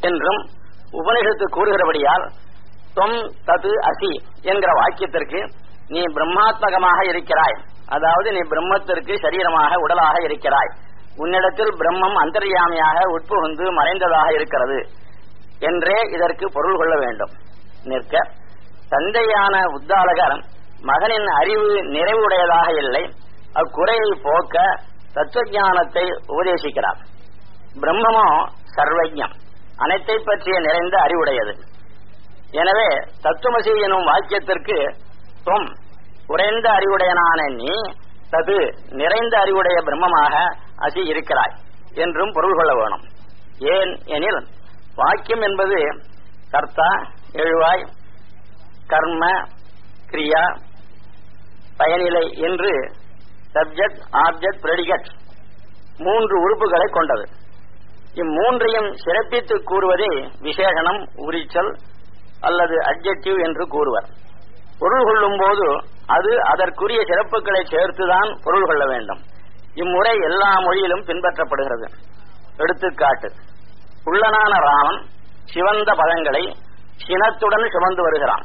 என்றும் உபனிஷத்து கூறுகிறபடியால் தொம் தது அசி என்கிற வாக்கியத்திற்கு நீ பிரம்மாத்மகமாக இருக்கிறாய் அதாவது நீ பிரம்மத்திற்கு சரீரமாக உடலாக இருக்கிறாய் உன்னிடத்தில் பிரம்மம் அந்தர்யாமியாக உட்புகுந்து மறைந்ததாக இருக்கிறது என்றே இதற்கு பொருள் கொள்ள வேண்டும் நிற்க தந்தையான உத்தாலகர் மகனின் அறிவு நிறைவுடையதாக இல்லை அக்குறையை போக்க தத்துவஞானத்தை உபதேசிக்கிறார் பிரம்மமோ சர்வஜம் அனைத்தை பற்றிய நிறைந்த அறிவுடையது எனவே தத்துவமசி எனும் வாக்கியத்திற்கு தொம் குறைந்த அறிவுடையனான நீ தது நிறைந்த அறிவுடைய பிரம்மமாக அசி இருக்கிறாய் என்றும் பொருள் கொள்ள வேணும் ஏன் எனில் வாக்கியம் என்பது கர்த்தா எழுவாய் கர்ம கிரியா பயனிலை என்று சப்ஜெக்ட் ஆப்ஜெக்ட் பிரெடிகட் மூன்று உறுப்புகளை கொண்டது இம்மூன்றையும் சிறப்பித்து கூறுவதே விசேஷனம் உரிச்சல் அல்லது அட்ஜெக்டிவ் என்று கூறுவர் பொருள் கொள்ளும் போது அது அதற்குரிய சிறப்புகளை சேர்த்துதான் பொருள் கொள்ள வேண்டும் இம்முறை எல்லா மொழியிலும் பின்பற்றப்படுகிறது எடுத்துக்காட்டு குள்ளனான ராமன் சிவந்த பழங்களை சினத்துடன் சுமந்து வருகிறான்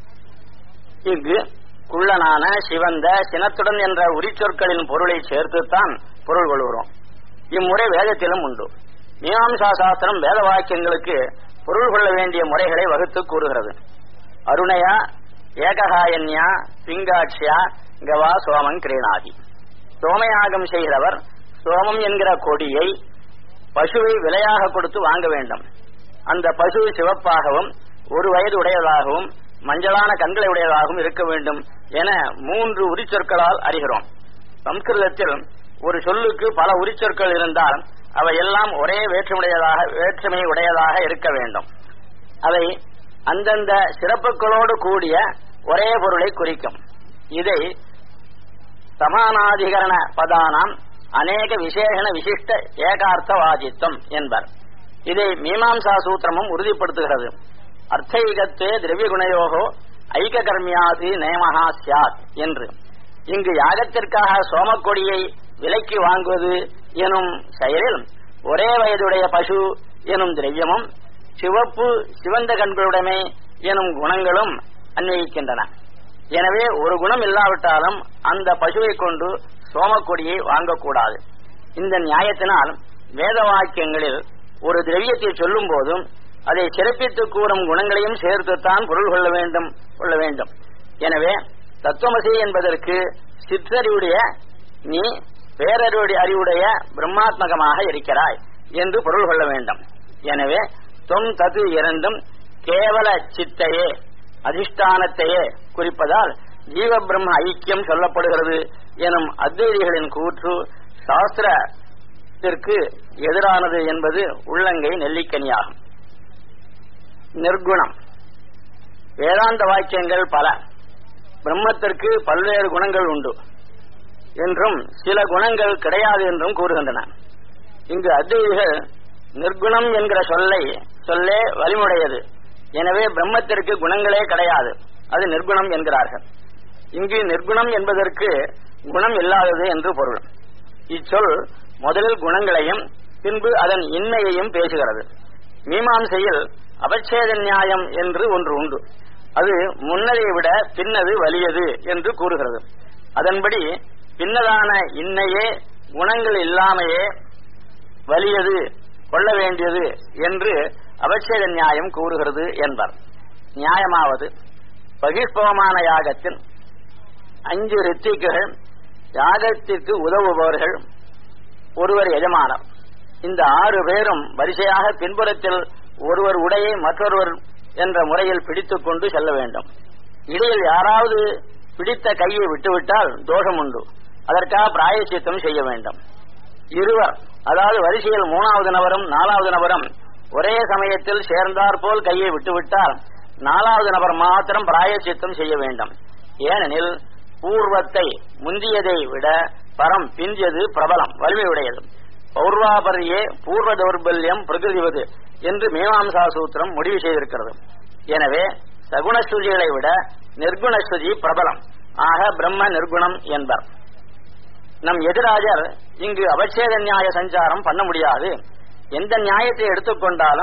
இங்கு குள்ளனான சிவந்த சினத்துடன் என்ற உரிச்சொற்களின் பொருளை சேர்த்துத்தான் பொருள் கொள்கிறோம் இம்முறை வேதத்திலும் உண்டு மீமாம்சா சாஸ்திரம் வேத வாக்கியங்களுக்கு பொருள் கொள்ள வேண்டிய முறைகளை வகுத்து கூறுகிறது அருணையா ஏககாயன்யா பிங்காட்சியா கவா சோமன் கிரீணாதி சோமயாகம் செய்கிறவர் சோமம் என்கிற கொடியை பசுவை விலையாக கொடுத்து வாங்க வேண்டும் அந்த பசு சிவப்பாகவும் ஒரு வயது உடையதாகவும் மஞ்சளான கண்களை உடையதாகவும் இருக்க வேண்டும் என மூன்று உரிச்சொற்களால் அறிகிறோம் சம்ஸ்கிருதத்தில் ஒரு சொல்லுக்கு பல உரிச்சொற்கள் இருந்தால் அவை எல்லாம் ஒரே வேற்றுமையுடையதாக வேற்றுமை உடையதாக இருக்க வேண்டும் அவை அந்தந்த சிறப்புகளோடு கூடிய ஒரே பொருளை குறிக்கும் இதை சமானாதிகரண பதானாம் அநேக விசேஷண விசிஷ்ட ஏகார்த்தவாதித்வம் என்பர் இதை மீமாம்சா சூத்திரமும் உறுதிப்படுத்துகிறது அர்த்தைகத்தே திரவியகுணயோகோ ஐக்க கர்மியாதி நேமஹா சியாத் என்று இங்கு யாகத்திற்காக சோமக்கொடியை விலைக்கு வாங்குவது எனும் செயலில் ஒரே வயதுடைய பசு எனும் திரவியமும் சிவப்பு சிவந்த கண்களுடைமை எனும் குணங்களும் அன்வயிக்கின்றன எனவே ஒரு குணம் இல்லாவிட்டாலும் அந்த பசுவை கொண்டு சோமக்கொடியை வாங்கக்கூடாது இந்த நியாயத்தினால் வேத வாக்கியங்களில் ஒரு திரவியத்தை சொல்லும் போதும் அதை சிறப்பித்து கூறும் குணங்களையும் சேர்த்துத்தான் பொருள் கொள்ள வேண்டும் கொள்ள வேண்டும் எனவே தத்துவமசி என்பதற்கு சிற்றறிவுடைய நீ பேரறிவுடைய அறிவுடைய பிரம்மாத்மகமாக இருக்கிறாய் என்று பொருள் கொள்ள வேண்டும் எனவே தொம் தது இரண்டும் கேவல சித்தையே அதிஷ்டானத்தையே குறிப்பதால் ஜீவ பிரம்ம ஐக்கியம் சொல்லப்படுகிறது எனும் அத்வைதிகளின் கூற்று சாஸ்திரத்திற்கு எதிரானது என்பது உள்ளங்கை நெல்லிக்கனியாகும் நிர்குணம் வேதாந்த வாக்கியங்கள் பல பிரம்மத்திற்கு பல்வேறு குணங்கள் உண்டு என்றும் சில குணங்கள் கிடையாது என்றும் கூறுகின்றன இங்கு அத்வைதிகள் நிர்குணம் என்கிற சொல்லை சொல்லே வலிமுடையது எனவே பிரம்மத்திற்கு குணங்களே கிடையாது அது நிர்குணம் என்கிறார்கள் இங்கு நிர்குணம் என்பதற்கு குணம் இல்லாதது என்று பொருள் இச்சொல் முதலில் குணங்களையும் பின்பு அதன் இன்மையையும் பேசுகிறது மீமாம்சையில் அபச்சேத நியாயம் என்று ஒன்று உண்டு அது முன்னதை விட பின்னது வலியது என்று கூறுகிறது அதன்படி பின்னதான இன்னையே குணங்கள் இல்லாமையே வலியது கொள்ள வேண்டியது என்று அபச்சேத நியாயம் கூறுகிறது என்பர் நியாயமாவது பகிஷ்பவமான யாகத்தில் அஞ்சு ரித்திக்குகள் யாகத்திற்கு உதவுபவர்கள் ஒருவர் எஜமானர் இந்த ஆறு பேரும் வரிசையாக பின்புறத்தில் ஒருவர் உடையை மற்றொருவர் என்ற முறையில் பிடித்துக் கொண்டு செல்ல வேண்டும் இடையில் யாராவது பிடித்த கையை விட்டுவிட்டால் தோஷம் உண்டு அதற்காக பிராயசித்தம் செய்ய வேண்டும் இருவர் அதாவது வரிசையில் மூணாவது நபரும் நாலாவது நபரும் ஒரே சமயத்தில் சேர்ந்தாற்போல் கையை விட்டுவிட்டால் நாலாவது நபர் மாத்திரம் பிராயசித்தம் செய்ய வேண்டும் ஏனெனில் பூர்வத்தை முந்தியதை விட பரம் பிந்தியது பிரபலம் வலிமையுடையது பௌர்வாபரியே பூர்வ தௌர்பல்யம் பிரகிருதிவது என்று மீமாம்சா சூத்திரம் முடிவு செய்திருக்கிறது எனவே சகுணஸ்ருதிகளை விட நிர்குணஸ்ருதி பிரபலம் ஆக பிரம்ம நிர்குணம் என்பர் நம் எதிராஜர் இங்கு அவச்சேத நியாய சஞ்சாரம் பண்ண முடியாது எந்த நியாயத்தை எடுத்துக்கொண்டாலும்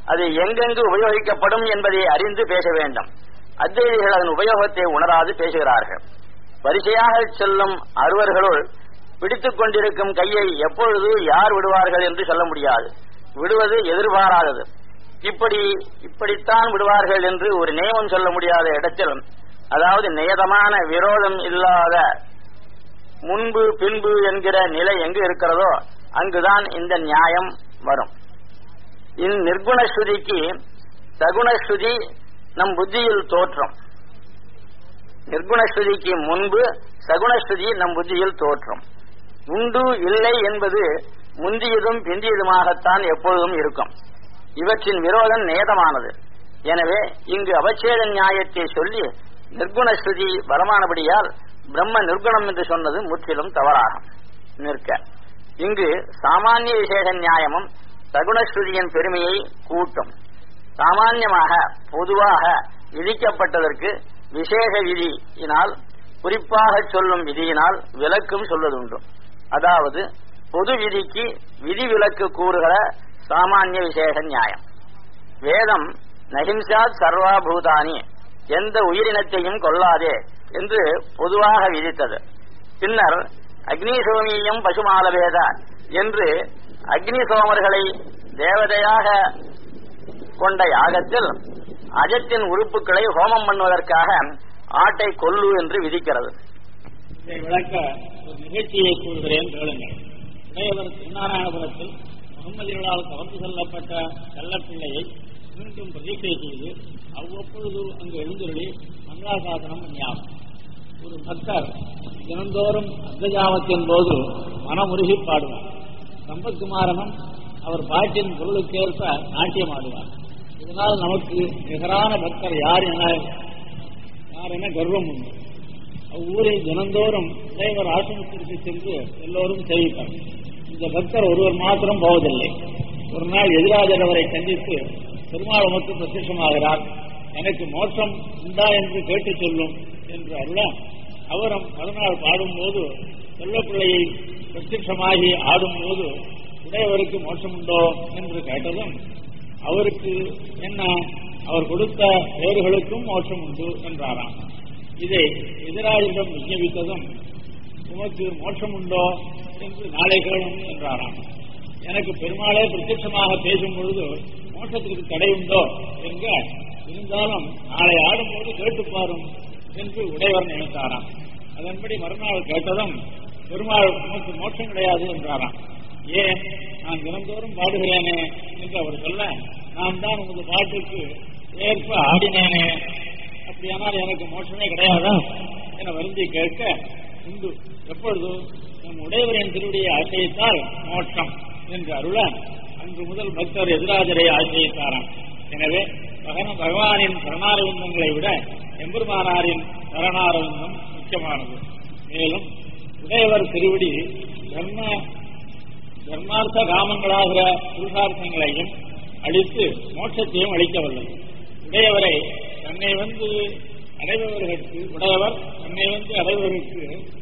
அது எங்கெங்கு உபயோகிக்கப்படும் என்பதை அறிந்து பேச வேண்டும் அத்வைதிகள் அதன் உபயோகத்தை உணராது பேசுகிறார்கள் வரிசையாக செல்லும் அறுவர்களுள் பிடித்துக் கொண்டிருக்கும் கையை எப்பொழுது யார் விடுவார்கள் என்று சொல்ல முடியாது விடுவது எதிர்பாராதது இப்படி இப்படித்தான் விடுவார்கள் என்று ஒரு நியமம் சொல்ல முடியாத இடத்தில் அதாவது நியதமான விரோதம் இல்லாத முன்பு பின்பு என்கிற நிலை எங்கு இருக்கிறதோ அங்குதான் இந்த நியாயம் வரும் இந் நிர்குண ஸ்ருதிக்கு சகுண ஸ்ருதி நம் புத்தியில் தோற்றும் நிர்குண ஸ்ருதிக்கு முன்பு சகுண ஸ்ருதி நம் புத்தியில் தோற்றும் உண்டு இல்லை என்பது முந்தியதும் பிந்தியதுமாகத்தான் எப்பொழுதும் இருக்கும் இவற்றின் விரோதம் நேதமானது எனவே இங்கு அவச்சேத நியாயத்தை சொல்லி நிர்குண ஸ்ருதி வரமானபடியால் பிரம்ம நிர்குணம் என்று சொன்னது முற்றிலும் தவறாகும் நிற்க இங்கு சாமானிய விசேஷ நியாயமும் சகுணஸ்ருதியின் பெருமையை கூட்டும் சாமான்யமாக பொதுவாக விதிக்கப்பட்டதற்கு விசேஷ விதியினால் குறிப்பாக சொல்லும் விதியினால் விலக்கும் சொல்வதுண்டு அதாவது பொது விதிக்கு விதி விலக்கு கூறுகிற சாமானிய விசேஷ நியாயம் வேதம் நஹிம்சாத் சர்வாபூதானி எந்த உயிரினத்தையும் கொல்லாதே என்று பொதுவாக விதித்தது பின்னர் அக்னிசோமியம் பசுமாலவேத என்று அக்னி சோமர்களை தேவதையாக கொண்ட யாகத்தில் அஜத்தின் உறுப்புகளை ஹோமம் பண்ணுவதற்காக ஆட்டை கொல்லு என்று விதிக்கிறது இதை விளக்க ஒரு நிகழ்ச்சியை கூறுகிறேன் கேளுங்கள் இளையவர் திருநாராயணபுரத்தில் முகமதிகளால் கவர்ந்து செல்லப்பட்ட செல்லப்பிள்ளையை மீண்டும் பிரதிஷ்டை செய்து அவ்வப்பொழுது அங்கு எழுந்துள்ளி மங்களாசாசனம் பண்ணியாகும் ஒரு பக்தர் தினந்தோறும் அர்த்தஜாமத்தின் போது மனமுருகி பாடுவார் சம்பத்குமாரனும் அவர் பாட்டின் பொருளுக்கேற்ப நாட்டியம் ஆடுவார் இதனால் நமக்கு நிகரான பக்தர் யார் என யார் என கர்வம் உண்டு அவ்வூரில் தினந்தோறும் இளைவர் ஆசிரமத்திற்கு சென்று எல்லோரும் சேவிப்பார் இந்த பக்தர் ஒருவர் மாத்திரம் போவதில்லை ஒரு நாள் எதிராஜர் அவரை சந்தித்து பெருமாள் மட்டும் பிரத்யட்சமாகிறார் எனக்கு மோட்சம் உண்டா என்று கேட்டு சொல்லும் என்று அருள அவரும் மறுநாள் பாடும்போது செல்லப்பிள்ளையை பிரத்யட்சமாகி ஆடும்போது உடையவருக்கு மோட்சம் உண்டோ என்று கேட்டதும் அவருக்கு என்ன அவர் கொடுத்த பெயர்களுக்கும் மோட்சம் உண்டு என்றாராம் இதை எதிராளியிடம் விஞ்ஞபித்ததும் உமக்கு மோட்சம் உண்டோ என்று நாளை கேளும் என்றாராம் எனக்கு பெருமாளே பிரத்யட்சமாக பேசும் பொழுது மோட்சத்திற்கு தடை உண்டோ என்க இருந்தாலும் நாளை ஆடும்போது கேட்டு பாரும் என்று உடையவர் நினைத்தாராம் அதன்படி மறுநாள் கேட்டதும் பெருமாள் உமக்கு மோட்சம் கிடையாது என்றாராம் ஏன் நான் தினந்தோறும் பாடுகிறேனே என்று அவர் சொல்ல நான் தான் உமது பாட்டுக்கு ஏற்ப ஆடினேனே அப்படியானால் எனக்கு மோட்சமே கிடையாதா என வருந்தி கேட்க உண்டு எப்பொழுது நம் உடையவரின் திருவடியை ஆசிரித்தால் மோட்சம் என்று அருள அன்று முதல் பக்தர் எதிராஜரை ஆசிரித்தாராம் எனவே பகன பகவானின் சரணாரவிந்தங்களை விட எம்பெருமானாரின் சரணாரவிந்தம் முக்கியமானது மேலும் உடையவர் திருவடி தர்ம தர்மார்த்த காமங்களாகிற புருஷார்த்தங்களையும் அளித்து மோட்சத்தையும் அளிக்க வல்லது உடையவரை தன்னை வந்து அடைபவர்களுக்கு உடையவர் தன்னை வந்து அடைபவருக்கு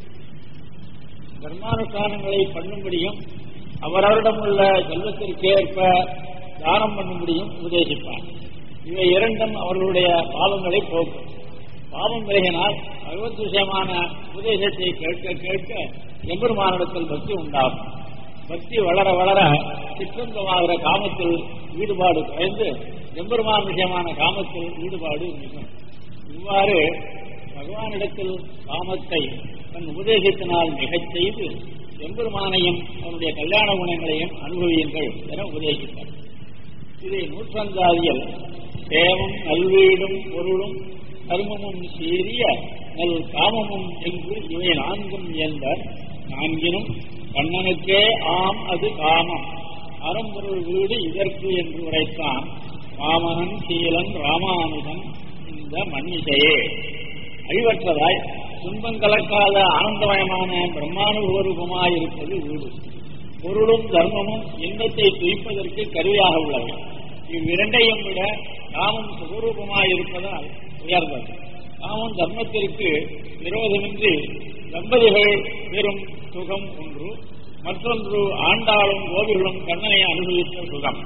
தர்மானுஷ்டானங்களை பண்ணும்படியும் அவரவரிடம் உள்ள செல்வத்திற்கேற்ப தானம் பண்ணும்படியும் உபதேசிப்பார் இவை இரண்டும் அவர்களுடைய பாவங்களை போக்கும் பாவம் விலகினால் பகவத் விஷயமான உபதேசத்தை கேட்க கேட்க எம்பெருமானிடத்தில் பக்தி உண்டாகும் பக்தி வளர வளர சிற்றந்தமாகிற காமத்தில் ஈடுபாடு குறைந்து எம்பெருமான் விஷயமான காமத்தில் ஈடுபாடு மிகும் இவ்வாறு பகவானிடத்தில் காமத்தை தன் உபதேசத்தினால் மிகச் செய்து எம்பெருமானையும் அவனுடைய கல்யாண குணங்களையும் அனுபவியுங்கள் என உபதேசித்தார் இதை நூற்றந்தாதியில் சேமம் நல்வீடும் பொருளும் கர்மமும் சீரிய நல் காமமும் என்று இவை நான்கும் என்பர் நான்கினும் கண்ணனுக்கே ஆம் அது காமம் அறம்பொருள் வீடு இதற்கு என்று உரைத்தான் வாமனன் சீலன் ராமானுஜன் இந்த மன்னிசையே அழிவற்றதாய் துன்பம் கலக்காத ஆனந்தமயமான பிரம்மானுபவரூபமாயிருப்பது வீடு பொருளும் தர்மமும் இன்பத்தை துய்ப்பதற்கு கருவியாக உள்ளவை இவ்விரண்டையும் விட காமம் சுகரூபமாயிருப்பதால் உயர்ந்தது காமம் தர்மத்திற்கு விரோதமின்றி தம்பதிகள் பெறும் சுகம் ஒன்று மற்றொன்று ஆண்டாளும் கோவிகளும் கண்ணனை அனுபவித்த சுகம்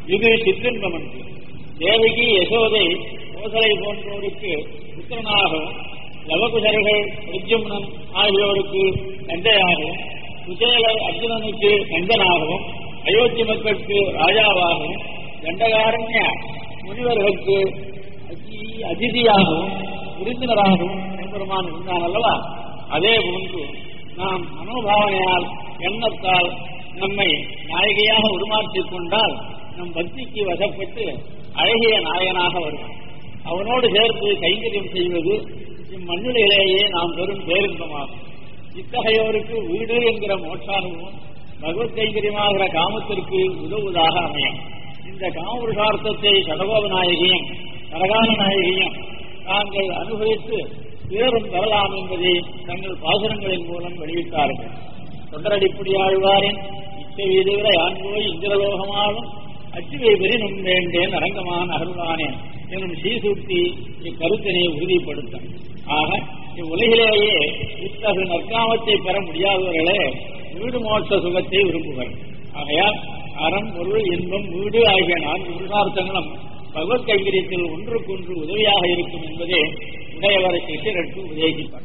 இது சிற்றின்பமன்று தேவகி யசோதை கோசலை போன்றோருக்கு புத்திரனாகவும் லவகுசர்கள் பிரஜும்னன் ஆகியோருக்கு தந்தையாகவும் குசேலர் அர்ஜுனனுக்கு நந்தனாகவும் அயோத்தி மக்களுக்கு ராஜாவாகவும் தண்டகாரண்ய முனிவர்களுக்கு அதி- அதிதியாகவும் விருந்தினராகவும் எம்பெருமான் இருந்தான் அல்லவா அதே போன்று நாம் மனோபாவனையால் எண்ணத்தால் நம்மை நாயகியாக உருமாற்றிக் கொண்டால் நம் பக்திக்கு வசப்பட்டு அழகிய நாயகனாக வருவான் அவனோடு சேர்த்து கைங்கரியம் செய்வது இம்மண்ணிலேயே நாம் பெறும் பேரின்பமாகும் இத்தகையோருக்கு வீடு என்கிற மோட்சானுபவம் பகவத் கைங்கரியமாகிற காமத்திற்கு உதவுவதாக அமையும் இந்த காமபுருஷார்த்தத்தை சடகோப நாயகியும் கரகால நாயகியும் தாங்கள் அனுபவித்து பேரும் பெறலாம் என்பதை தங்கள் பாசுரங்களின் மூலம் வெளியிட்டார்கள் தொண்டரடிப்படியாழ்வாரின் இச்சை வீதுகிற யான்போய் இந்திரலோகமாகும் அச்சுவை பெரினும் வேண்டேன் அரங்கமான அருளானேன் எனும் ஸ்ரீசூக்தி இக்கருத்தினை உறுதிப்படுத்தும் ஆக இவ்வுலகிலேயே இத்தகு நற்காமத்தை பெற முடியாதவர்களே வீடு மோட்ச சுகத்தை விரும்புவர் ஆகையால் அறம் பொருள் இன்பம் வீடு ஆகிய நான்கு புருஷார்த்தங்களும் பகவத் கைங்கரியத்தில் ஒன்றுக்கொன்று உதவியாக இருக்கும் என்பதே உடையவரை சிஷியருக்கு உபதேசிப்பார்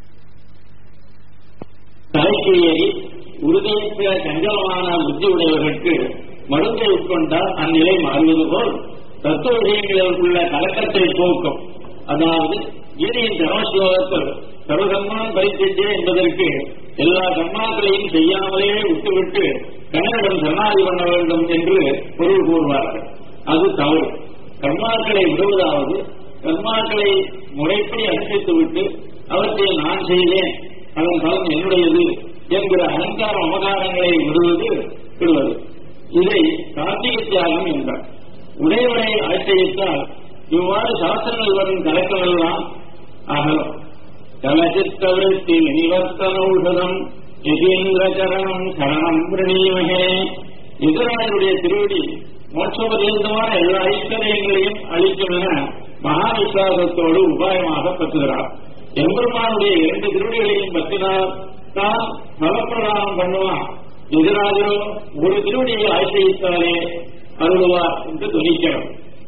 தலைக்கு ஏறி உறுதியற்ற சஞ்சலமான புத்தி உடையவர்களுக்கு மருந்தை உட்கொண்டால் அந்நிலை மாறுவது போல் தத்துவ விஷயங்களில் உள்ள கலக்கத்தை போக்கும் அதாவது கீதையின் தர்மஸ்லோகத்தில் சர்வகர்மான் பரிசித்தே என்பதற்கு எல்லா கர்மாக்களையும் செய்யாமலே விட்டுவிட்டு கண்ணனிடம் சரணாதி பண்ண வேண்டும் என்று பொருள் கூறுவார்கள் அது தவறு கர்மாக்களை விடுவதாவது கர்மாக்களை முறைப்படி அனுப்பித்துவிட்டு அவற்றை நான் செய்தேன் அதன் பலன் என்னுடையது என்கிற அலங்கார அமகாரங்களை விடுவது விடுவது இதை கார்த்திக தியாகம் என்றார் உடையவரை ஆச்சரித்தால் இவ்வாறு சாஸ்திரங்கள் வரும் கலக்கமெல்லாம் அகலும் கலச்சித்தவிருத்தி நிவர்த்தன உஷதம் யதீந்திர சரணம் சரணம் பிரணீமகே எதிராளுடைய திருவடி மோட்சோபதேசமான எல்லா ஐஸ்வர்யங்களையும் அளிக்கும் என மகா விசுவாசத்தோடு உபாயமாக பற்றுகிறார் எம்பெருமானுடைய இரண்டு திருவடிகளையும் பற்றினார் தான் பலப்பிரதானம் பண்ணுவான் எதிராஜரோ ஒரு திருவடியை ஆசிரியித்தாலே அருள்வார் என்று துணிக்கிறோம்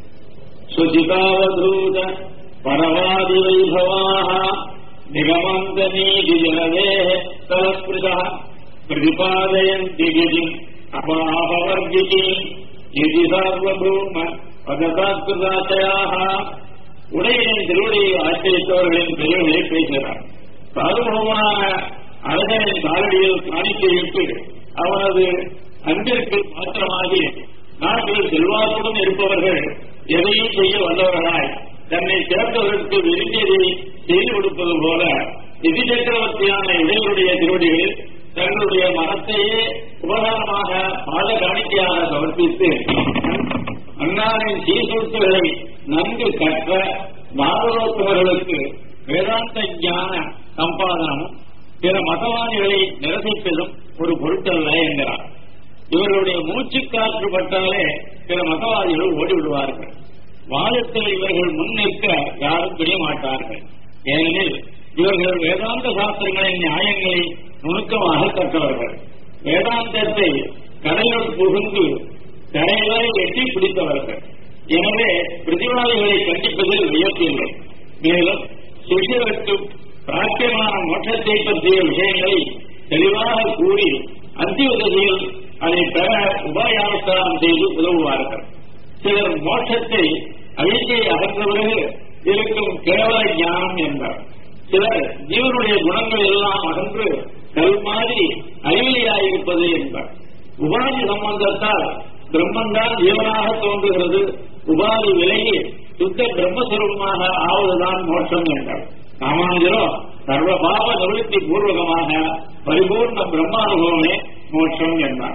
சுஜிதாவதூத பரவாதி வைபவாக நிகமந்த நீதி ஜனதே தலஸ்பிருதா பிரதிபாதயந்தி கிதி அபாபவர்கிகி இது சார்வபூம பததாத்கிருதாச்சயாக உடையனின் திருவடியை ஆச்சரித்தவர்களின் பெருமையை பேசுகிறார் சாதுபவனான அழகனின் காலடியில் காணிக்கையிட்டு அவனது அன்பிற்கு மாத்திரமாகி நாட்டில் செல்வாக்குடன் இருப்பவர்கள் எதையும் செய்ய வல்லவர்களாய் தன்னை சேர்ந்தவர்களுக்கு விரும்பியதை செய்து கொடுப்பது போல நிதி சக்கரவர்த்தியான இடைவருடைய திருவடிகளில் தங்களுடைய மனத்தையே உபகாரமாக பாத காணிக்கையாக சமர்ப்பித்து அண்ணாவின் சீர்தூட்டுகளை நன்கு கற்ற பாகவதோத்தவர்களுக்கு வேதாந்த ஞான சம்பாதனமும் பிற மதவாதிகளை நிரசிப்பதும் ஒரு பொருட்டல்ல என்கிறார் இவர்களுடைய மூச்சுக்காற்று பட்டாலே பிற மதவாதிகள் ஓடிவிடுவார்கள் வாதத்தில் இவர்கள் முன் நிற்க யாரும் பிடிய மாட்டார்கள் ஏனெனில் இவர்கள் வேதாந்த சாஸ்திரங்களின் நியாயங்களை நுணுக்கமாக கற்றவர்கள் வேதாந்தத்தை கடையுள் புகுந்து கரைவரை எட்டி பிடித்தவர்கள் எனவே பிரதிவாதிகளை கண்டிப்பதில் வியப்பில்லை மேலும் சிஷியருக்கு பிராக்கியமான மோட்சத்தை பற்றிய விஷயங்களை தெளிவாக கூறி அந்தியுதவியில் அதை பெற உபாயானுஷ்டானம் செய்து உதவுவார்கள் சிலர் மோட்சத்தை அழிக்கையை அகன்ற பிறகு இருக்கும் கேவல ஞானம் என்பார் சிலர் ஜீவனுடைய குணங்கள் எல்லாம் அகன்று கல் மாதிரி அறிவிலியாயிருப்பது என்பார் உபாதி சம்பந்தத்தால் பிரம்மன்தான் ஜீவனாக தோன்றுகிறது உபாதி விலகி சுத்த பிரம்மஸ்வரூபமாக ஆவதுதான் மோட்சம் என்றார் ராமானுஜரோ சர்வபாவ நிவர்த்தி பூர்வகமாக பரிபூர்ண பிரம்மானுபவமே மோட்சம் என்றார்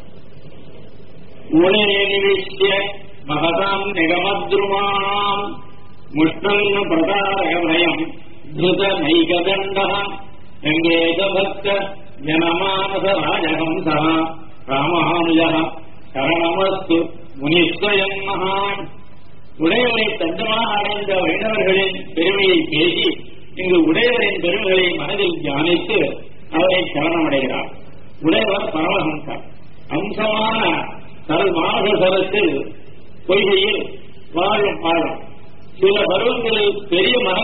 உனே நிவிஷ்ய மகதாம் நிகமத்ருமாம் முஷ்ணங்க பிரதாரகமயம் திருத நைகதண்ட எங்கேத பக்த ஜனமானச ராஜகம்ச ராமானுஜ சரணமஸ்து முனிஸ்வயம் மகான் உடையவரை தஞ்சமாக அடைந்த வைணவர்களின் பெருமையை பேசி இங்கு உடையவரின் பெருமைகளை மனதில் தியானித்து அவரை சரணமடைகிறார் உடையவர் பரமஹம்சர் அம்சமான தல் மாகசரத்தில் பொய்கையில் வாழும் மாதம் சில பருவங்களில் பெரிய மர